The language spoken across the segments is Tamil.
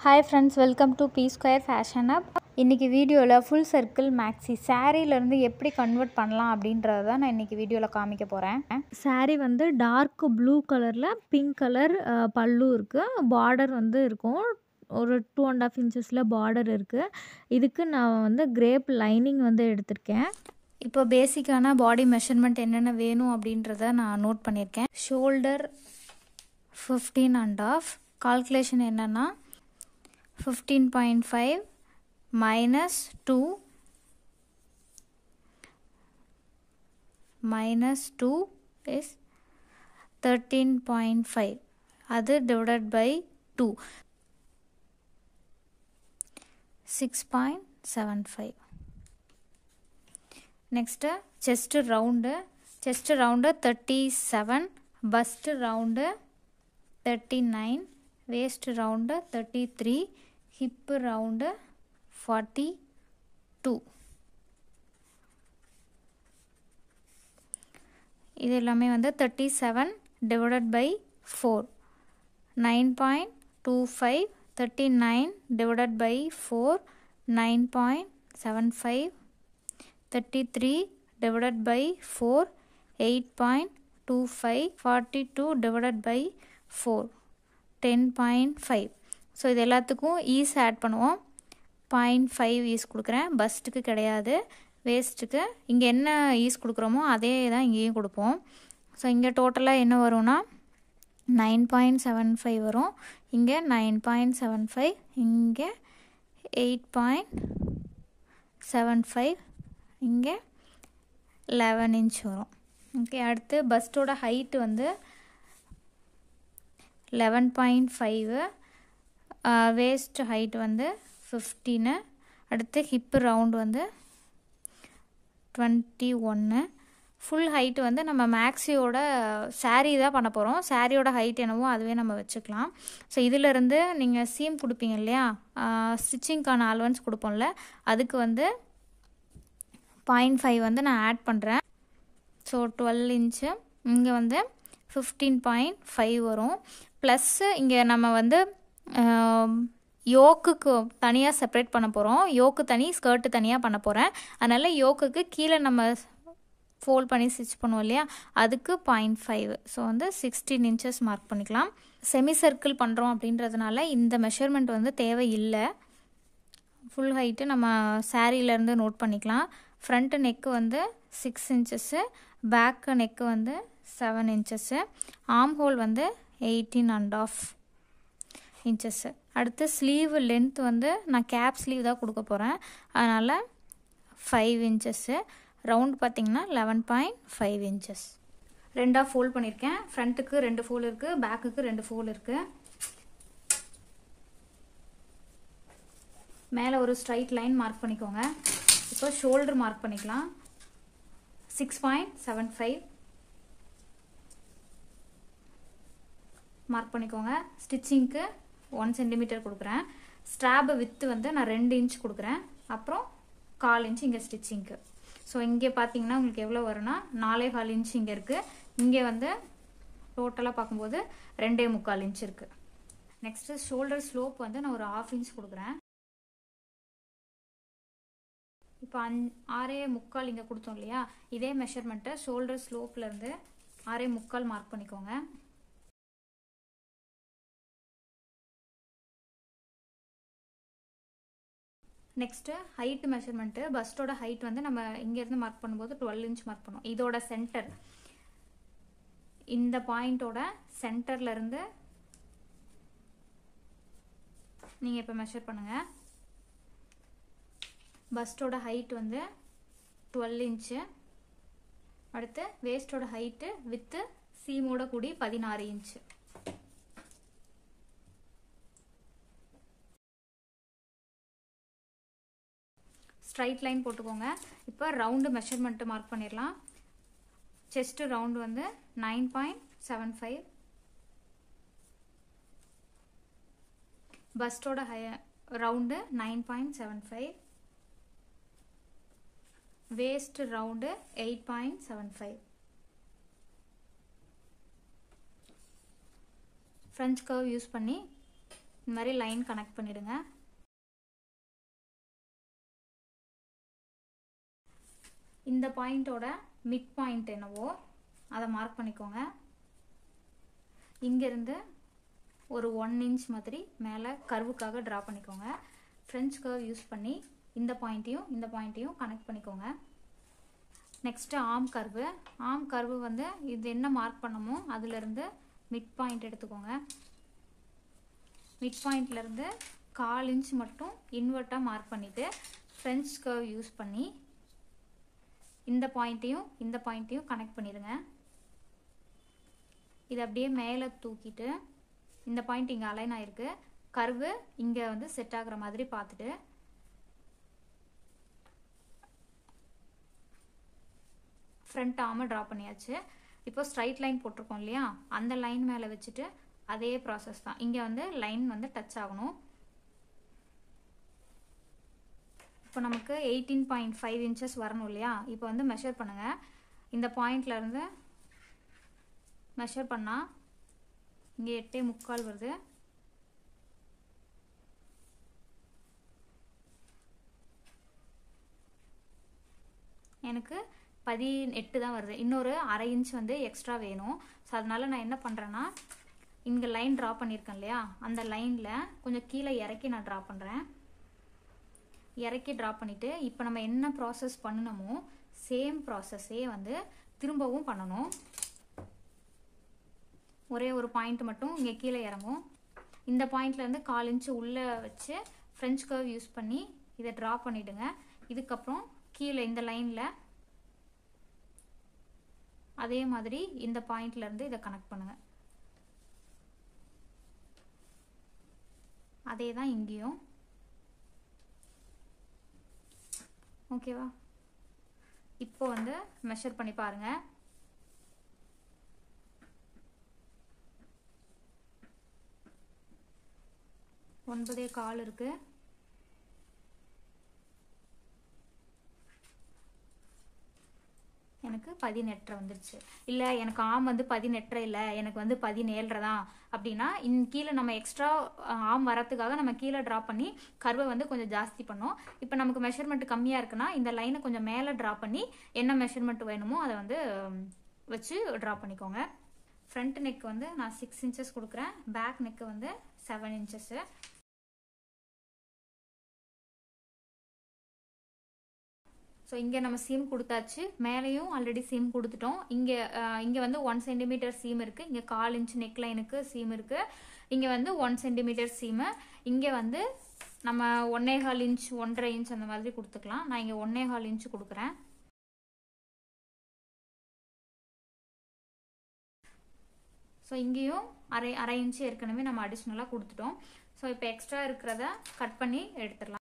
hi friends welcome to B square fashion hub இன்றைக்கி வீடியோவில் ஃபுல் சர்க்கிள் மேக்ஸி சாரீலேருந்து எப்படி கன்வெர்ட் பண்ணலாம் அப்படின்றத தான் நான் இன்றைக்கி வீடியோவில் காமிக்க போகிறேன் saree வந்து டார்க் ப்ளூ கலரில் பிங்க் கலர் பல்லு இருக்குது பார்டர் வந்து இருக்கும் ஒரு டூ அண்ட் ஆஃப் இன்ச்சஸில் பார்டர் இருக்குது இதுக்கு நான் வந்து கிரேப் லைனிங் வந்து எடுத்திருக்கேன் இப்போ பேசிக்கான பாடி மெஷர்மெண்ட் என்னென்ன வேணும் அப்படின்றத நான் நோட் பண்ணியிருக்கேன் shoulder fifteen and half calculation என்னென்னா fifteen point five minus two minus two is thirteen point five அது divided by two six point seven five next chest round chest round thirty seven bust round thirty nine waist round thirty three hip round forty two இது எல்லாமே வந்து thirty seven divided by four nine point two five thirty nine divided by four nine point seven five thirty three divided by four eight point two five forty two divided by four ten point five so இது எல்லாத்துக்கும் ஈஸ் ஆட் பண்ணுவோம் பாயிண்ட் ஃபைவ் ஈஸ் கொடுக்குறேன் பஸ்ட்டுக்கு கிடையாது வேஸ்ட்டுக்கு இங்கே என்ன ஈஸ் கொடுக்குறோமோ அதே தான் இங்கேயும் கொடுப்போம் ஸோ இங்கே டோட்டலாக என்ன வரும்னா நைன் பாயிண்ட் செவன் ஃபைவ் வரும் இங்கே நைன் பாயிண்ட் செவன் ஃபைவ் இங்கே எயிட் பாயிண்ட் செவன் ஃபைவ் இங்கே லெவன் இன்ச் வரும் ஓகே அடுத்து பஸ்டோட ஹைட்டு வந்து eleven point five waist height வந்து ஃபிஃப்டீனு அடுத்து ஹிப்பு ரவுண்ட் வந்து டுவெண்ட்டி ஒன்று ஃபுல் ஹைட்டு வந்து நம்ம மேக்ஸியோட சாரீ தான் பண்ண போகிறோம் சாரியோட ஹைட் என்னவோ அதுவே நம்ம வச்சுக்கலாம் ஸோ இதிலிருந்து நீங்கள் சீம் கொடுப்பீங்க இல்லையா ஸ்டிச்சிங்க்கான அலவன்ஸ் கொடுப்போம்ல அதுக்கு வந்து பாயிண்ட் ஃபைவ் வந்து நான் ஆட் பண்ணுறேன் ஸோ டுவெல் இன்ச்சு இங்கே வந்து ஃபிஃப்டீன் பாயிண்ட் ஃபைவ் வரும் ப்ளஸ்ஸு இங்கே நம்ம வந்து யோக்குக்கு தனியாக செப்ரேட் பண்ண போகிறோம் யோக்கு தனி ஸ்கர்ட்டு தனியாக பண்ண போகிறேன் அதனால் யோக்குக்கு கீழே நம்ம ஃபோல்ட் பண்ணி ஸ்டிச் பண்ணுவோம் இல்லையா அதுக்கு பாயிண்ட் ஃபைவ் ஸோ வந்து சிக்ஸ்டீன் இன்ச்சஸ் மார்க் பண்ணிக்கலாம் செமி சர்க்கிள் பண்ணுறோம் அப்படின்றதுனால இந்த மெஷர்மெண்ட் வந்து தேவை இல்லை ஃபுல் ஹைட்டு நம்ம சாரீலேருந்து நோட் பண்ணிக்கலாம் ஃப்ரண்ட்டு நெக்கு வந்து சிக்ஸ் இன்ச்சஸ்ஸு பேக்கு நெக்கு வந்து செவன் இன்ச்சஸ்ஸு ஆம் ஹோல் வந்து எயிட்டீன் அண்ட் ஆஃப் இன்ச்சஸ்ஸு அடுத்து ஸ்லீவ் லென்த் வந்து நான் கேப் ஸ்லீவ் தான் கொடுக்க போகிறேன் அதனால் ஃபைவ் இன்ச்சஸ்ஸு ரவுண்ட் பார்த்திங்கன்னா லெவன் பாயிண்ட் ஃபைவ் இன்ச்சஸ் ரெண்டாக ஃபோல்ட் பண்ணியிருக்கேன் ஃப்ரண்ட்டுக்கு ரெண்டு ஃபோல் இருக்குது பேக்குக்கு ரெண்டு ஃபோல் இருக்குது மேலே ஒரு ஸ்ட்ரைட் லைன் மார்க் பண்ணிக்கோங்க இப்போ ஷோல்டர் மார்க் பண்ணிக்கலாம் six point seven five mark பண்ணிக்கோங்க ஸ்டிச்சிங்க்கு ஒன் சென்டிமீட்டர் கொடுக்குறேன் ஸ்ட்ராபு வித்து வந்து நான் ரெண்டு இன்ச் கொடுக்குறேன் அப்புறம் கால் இன்ச் இங்கே ஸ்டிச்சிங்க்கு ஸோ இங்கே பார்த்தீங்கன்னா உங்களுக்கு எவ்வளோ வரும்னா நாலே கால் இன்ச் இங்கே இருக்குது இங்கே வந்து டோட்டலாக பார்க்கும்போது ரெண்டே முக்கால் இன்ச் இருக்குது நெக்ஸ்ட்டு ஷோல்டர் ஸ்லோப் வந்து நான் ஒரு ஆஃப் இன்ச் கொடுக்குறேன் இப்போ அஞ் ஆறே முக்கால் இங்கே கொடுத்தோம் இல்லையா இதே மெஷர்மெண்ட்டை ஷோல்டர் ஸ்லோப்லேருந்து ஆறே முக்கால் மார்க் பண்ணிக்கோங்க நெக்ஸ்ட்டு ஹைட் மெஷர்மெண்ட்டு பஸ்டோட ஹைட் வந்து நம்ம இங்கேருந்து மார்க் பண்ணும்போது டுவெல் இன்ச் மார்க் பண்ணுவோம் இதோட சென்டர் இந்த பாயிண்டோட சென்டர்லேருந்து நீங்கள் இப்போ மெஷர் பண்ணுங்கள் பஸ்டோட ஹைட் வந்து டுவெல் இன்ச்சு அடுத்து வேஸ்டோட ஹைட்டு வித்து சீமோட கூடி பதினாறு இன்ச்சு ஸ்ட்ரைட் லைன் போட்டுக்கோங்க இப்போ ரவுண்டு மெஷர்மெண்ட்டு மார்க் பண்ணிடலாம் செஸ்ட்டு ரவுண்டு வந்து நைன் பாயிண்ட் செவன் ஃபைவ் பஸ்டோட high round nine point seven five waist round eight point seven five French curve use பண்ணி இந்த மாதிரி லைன் கனெக்ட் பண்ணிடுங்க இந்த பாயிண்ட்டோட மிட் பாயிண்ட் என்னவோ அதை மார்க் பண்ணிக்கோங்க இங்கேருந்து ஒரு ஒன் இன்ச் மாதிரி மேலே கர்வுக்காக ட்ரா பண்ணிக்கோங்க ஃப்ரெஞ்ச் கர்வ் யூஸ் பண்ணி இந்த பாயிண்ட்டையும் இந்த பாயிண்ட்டையும் கனெக்ட் பண்ணிக்கோங்க next arm curve arm curve வந்து இது என்ன மார்க் பண்ணமோ அதுலேருந்து மிட் பாயிண்ட் எடுத்துக்கோங்க மிட் பாயிண்ட்லேருந்து கால் இன்ச் மட்டும் இன்வெர்ட்டாக மார்க் பண்ணிவிட்டு ஃப்ரெஞ்ச் கர்வ் யூஸ் பண்ணி இந்த பாயிண்ட்டையும் இந்த பாயிண்ட்டையும் கனெக்ட் பண்ணிடுங்க இது அப்படியே மேலே தூக்கிட்டு இந்த பாயிண்ட் இங்கே அலைன் ஆயிருக்கு கர்வு இங்கே வந்து செட் ஆகுற மாதிரி பார்த்துட்டு ஃப்ரண்ட் ஆர்மை ட்ரா பண்ணியாச்சு இப்போ ஸ்ட்ரைட் லைன் போட்டிருக்கோம் இல்லையா அந்த லைன் மேலே வச்சுட்டு அதே ப்ராசஸ் தான் இங்கே வந்து லைன் வந்து டச் ஆகணும் இப்போ நமக்கு எயிட்டீன் பாயிண்ட் ஃபைவ் இன்ச்சஸ் வரணும் இல்லையா இப்போ வந்து மெஷர் பண்ணுங்கள் இந்த பாயிண்ட்லேருந்து மெஷர் பண்ணால் இங்கே எட்டே முக்கால் வருது எனக்கு பதினெட்டு தான் வருது இன்னொரு அரை இன்ச் வந்து எக்ஸ்ட்ரா வேணும் ஸோ அதனால நான் என்ன பண்ணுறேன்னா இங்கே லைன் ட்ரா பண்ணியிருக்கேன் இல்லையா அந்த லைனில் கொஞ்சம் கீழே இறக்கி நான் ட்ரா பண்ணுறேன் இறக்கி ட்ரா பண்ணிவிட்டு இப்போ நம்ம என்ன ப்ராசஸ் பண்ணணுமோ சேம் ப்ராசஸே வந்து திரும்பவும் பண்ணணும் ஒரே ஒரு பாயிண்ட் மட்டும் இங்கே கீழே இறங்கும் இந்த பாயிண்ட்லேருந்து கால் இன்ச்சு உள்ளே வச்சு ஃப்ரெஞ்ச் கர்வ் யூஸ் பண்ணி இதை ட்ரா பண்ணிவிடுங்க இதுக்கப்புறம் கீழே இந்த லைனில் அதே மாதிரி இந்த பாயிண்ட்லேருந்து இதை கனெக்ட் பண்ணுங்கள் அதே தான் இங்கேயும் ஓகேவா இப்போ வந்து மெஷர் பண்ணி பாருங்கள் ஒன்பதே கால் இருக்குது எனக்கு பதினெட்டரை வந்துருச்சு இல்லை எனக்கு ஆம் வந்து பதினெட்டரை இல்லை எனக்கு வந்து பதினேழரை தான் அப்படின்னா இன் கீழே நம்ம எக்ஸ்ட்ரா ஆம் வரத்துக்காக நம்ம கீழே ட்ரா பண்ணி கர்வை வந்து கொஞ்சம் ஜாஸ்தி பண்ணோம் இப்போ நமக்கு மெஷர்மெண்ட் கம்மியாக இருக்குன்னா இந்த லைனை கொஞ்சம் மேலே ட்ரா பண்ணி என்ன மெஷர்மெண்ட் வேணுமோ அதை வந்து வச்சு ட்ரா பண்ணிக்கோங்க ஃப்ரண்ட் நெக் வந்து நான் சிக்ஸ் இன்ச்சஸ் கொடுக்குறேன் பேக் நெக்கு வந்து செவன் இன்ச்சஸ்ஸு ஸோ இங்கே நம்ம சீம் கொடுத்தாச்சு மேலேயும் ஆல்ரெடி சீம் கொடுத்துட்டோம் இங்கே இங்கே வந்து ஒன் சென்டிமீட்டர் சீம் இருக்குது இங்கே கால் இன்ச் நெக் லைனுக்கு சீம் இருக்குது இங்கே வந்து ஒன் சென்டிமீட்டர் சீமு இங்கே வந்து நம்ம ஒன்னே கால் இன்ச் ஒன்றரை இன்ச் அந்த மாதிரி கொடுத்துக்கலாம் நான் இங்கே ஒன்னே கால் இன்ச் கொடுக்குறேன் ஸோ இங்கேயும் அரை அரை இன்ச்சு ஏற்கனவே நம்ம அடிஷ்னலாக கொடுத்துட்டோம் ஸோ இப்போ எக்ஸ்ட்ரா இருக்கிறத கட் பண்ணி எடுத்துடலாம்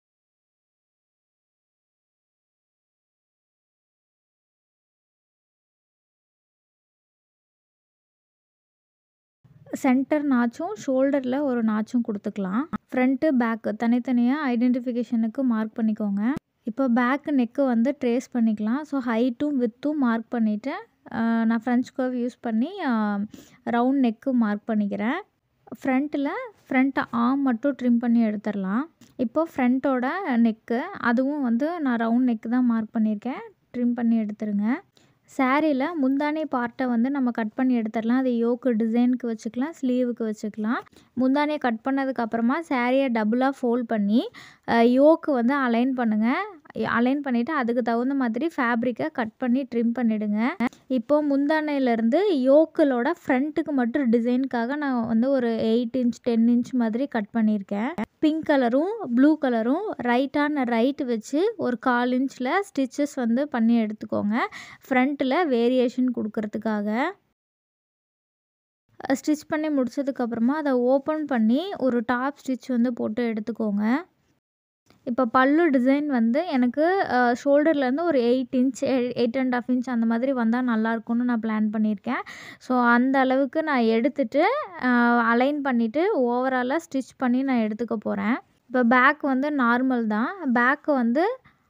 சென்டர் நாச்சும் ஷோல்டரில் ஒரு நாச்சும் கொடுத்துக்கலாம் ஃப்ரண்ட்டு பேக்கு தனித்தனியாக ஐடென்டிஃபிகேஷனுக்கு மார்க் பண்ணிக்கோங்க இப்போ பேக்கு நெக்கு வந்து ட்ரேஸ் பண்ணிக்கலாம் ஸோ ஹைட்டும் வித்தும் மார்க் பண்ணிவிட்டு நான் ஃப்ரெஞ்ச் கர்வ் யூஸ் பண்ணி ரவுண்ட் நெக்கு மார்க் பண்ணிக்கிறேன் ஃப்ரண்ட்டில் ஃப்ரண்ட் ஆம் மட்டும் ட்ரிம் பண்ணி எடுத்துடலாம் இப்போ ஃப்ரண்ட்டோட நெக்கு அதுவும் வந்து நான் ரவுண்ட் நெக்கு தான் மார்க் பண்ணியிருக்கேன் ட்ரிம் பண்ணி எடுத்துருங்க சாரியில் முந்தானி பார்ட்டை வந்து நம்ம கட் பண்ணி எடுத்துடலாம் அது யோக்கு டிசைனுக்கு வச்சுக்கலாம் ஸ்லீவுக்கு வச்சுக்கலாம் முந்தானியை கட் பண்ணதுக்கப்புறமா சாரியை டபுளாக ஃபோல்ட் பண்ணி யோக்கு வந்து அலைன் பண்ணுங்கள் அலைன் பண்ணிவிட்டு அதுக்கு தகுந்த மாதிரி ஃபேப்ரிக்கை கட் பண்ணி ட்ரிம் பண்ணிவிடுங்க இப்போது முந்தானையிலேருந்து யோக்களோட ஃப்ரண்ட்டுக்கு மட்டும் டிசைனுக்காக நான் வந்து ஒரு எயிட் இன்ச் டென் இன்ச் மாதிரி கட் பண்ணியிருக்கேன் பிங்க் கலரும் ப்ளூ கலரும் ரைட்டான ரைட் வச்சு ஒரு கால் இன்ச்சில் ஸ்டிச்சஸ் வந்து பண்ணி எடுத்துக்கோங்க ஃப்ரண்ட்டில் வேரியேஷன் கொடுக்கறதுக்காக ஸ்டிச் பண்ணி முடிச்சதுக்கப்புறமா அதை ஓப்பன் பண்ணி ஒரு டாப் ஸ்டிச் வந்து போட்டு எடுத்துக்கோங்க இப்போ பல்லு டிசைன் வந்து எனக்கு ஷோல்டர்லேருந்து ஒரு eight inch eight and half inch அந்த மாதிரி வந்தால் நல்லாயிருக்கும்னு நான் பிளான் பண்ணியிருக்கேன் ஸோ அந்த அளவுக்கு நான் எடுத்துகிட்டு அலைன் பண்ணிவிட்டு ஓவராலாக ஸ்டிச் பண்ணி நான் எடுத்துக்க போகிறேன் இப்போ பேக் வந்து நார்மல் தான் பேக்கு வந்து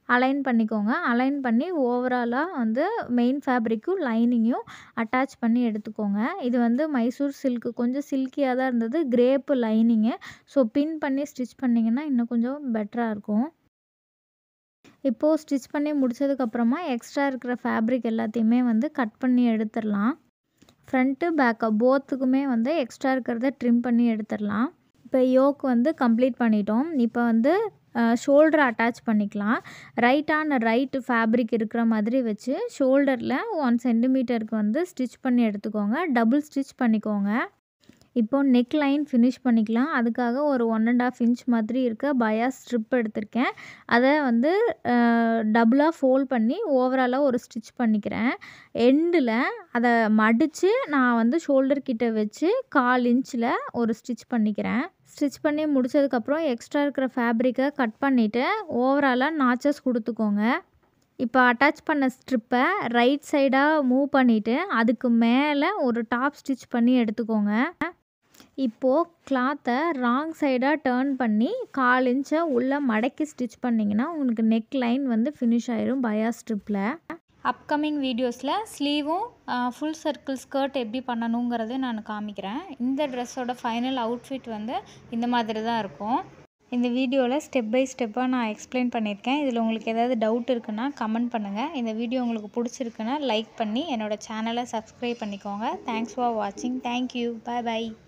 அலைன் பண்ணிக்கோங்க அலைன் பண்ணி ஓவராலாக வந்து மெயின் ஃபேப்ரிக்கும் லைனிங்கையும் அட்டாச் பண்ணி எடுத்துக்கோங்க இது வந்து மைசூர் சில்க்கு கொஞ்சம் சில்கியாக தான் இருந்தது கிரேப்பு லைனிங்கு ஸோ பின் பண்ணி ஸ்டிச் பண்ணிங்கன்னா இன்னும் கொஞ்சம் பெட்டராக இருக்கும் இப்போது ஸ்டிச் பண்ணி முடிச்சதுக்கப்புறமா எக்ஸ்ட்ரா இருக்கிற ஃபேப்ரிக் எல்லாத்தையுமே வந்து கட் பண்ணி எடுத்துடலாம் ஃப்ரண்ட்டு பேக்கு போத்துக்குமே வந்து எக்ஸ்ட்ரா இருக்கிறத ட்ரிம் பண்ணி எடுத்துடலாம் இப்போ யோக் வந்து கம்ப்ளீட் பண்ணிட்டோம் இப்போ வந்து ஷோல்டர் அட்டாச் பண்ணிக்கலாம் ரைட்டான ரைட்டு ஃபேப்ரிக் இருக்கிற மாதிரி வச்சு ஷோல்டரில் ஒன் சென்டிமீட்டருக்கு வந்து ஸ்டிச் பண்ணி எடுத்துக்கோங்க டபுள் ஸ்டிச் பண்ணிக்கோங்க இப்போது நெக் லைன் ஃபினிஷ் பண்ணிக்கலாம் அதுக்காக ஒரு ஒன் அண்ட் ஆஃப் இன்ச் மாதிரி இருக்க பயாஸ் ஸ்ட்ரிப் எடுத்திருக்கேன் அதை வந்து டபுளாக ஃபோல்ட் பண்ணி ஓவராலாக ஒரு ஸ்டிச் பண்ணிக்கிறேன் எண்டில் அதை மடித்து நான் வந்து ஷோல்டர் கிட்ட வச்சு கால் இன்ச்சில் ஒரு ஸ்டிச் பண்ணிக்கிறேன் ஸ்டிச் பண்ணி முடிச்சதுக்கப்புறம் எக்ஸ்ட்ரா இருக்கிற ஃபேப்ரிக்கை கட் பண்ணிவிட்டு ஓவராலாக நாச்சஸ் கொடுத்துக்கோங்க இப்போ அட்டாச் பண்ண ஸ்ட்ரிப்பை ரைட் சைடாக மூவ் பண்ணிவிட்டு அதுக்கு மேலே ஒரு டாப் ஸ்டிச் பண்ணி எடுத்துக்கோங்க இப்போது கிளாத்தை ராங் சைடாக டேர்ன் பண்ணி கால் இன்ச்சை உள்ளே மடக்கி ஸ்டிச் பண்ணிங்கன்னா உங்களுக்கு நெக் லைன் வந்து ஃபினிஷ் ஆயிரும் பயா ஸ்ட்ரிப்பில் அப்கமிங் வீடியோஸில் ஸ்லீவும் ஃபுல் சர்க்கிள் ஸ்கர்ட் எப்படி பண்ணணுங்கிறதை நான் காமிக்கிறேன் இந்த ட்ரெஸ்ஸோட ஃபைனல் அவுட்ஃபிட் வந்து இந்த மாதிரி தான் இருக்கும் இந்த வீடியோவில் ஸ்டெப் பை ஸ்டெப்பாக நான் எக்ஸ்பிளைன் பண்ணியிருக்கேன் இதில் உங்களுக்கு ஏதாவது டவுட் இருக்குன்னா கமெண்ட் பண்ணுங்கள் இந்த வீடியோ உங்களுக்கு பிடிச்சிருக்குன்னா லைக் பண்ணி என்னோடய சேனலை சப்ஸ்கிரைப் பண்ணிக்கோங்க தேங்க்ஸ் ஃபார் வாட்சிங் தேங்க்யூ பாய் பாய்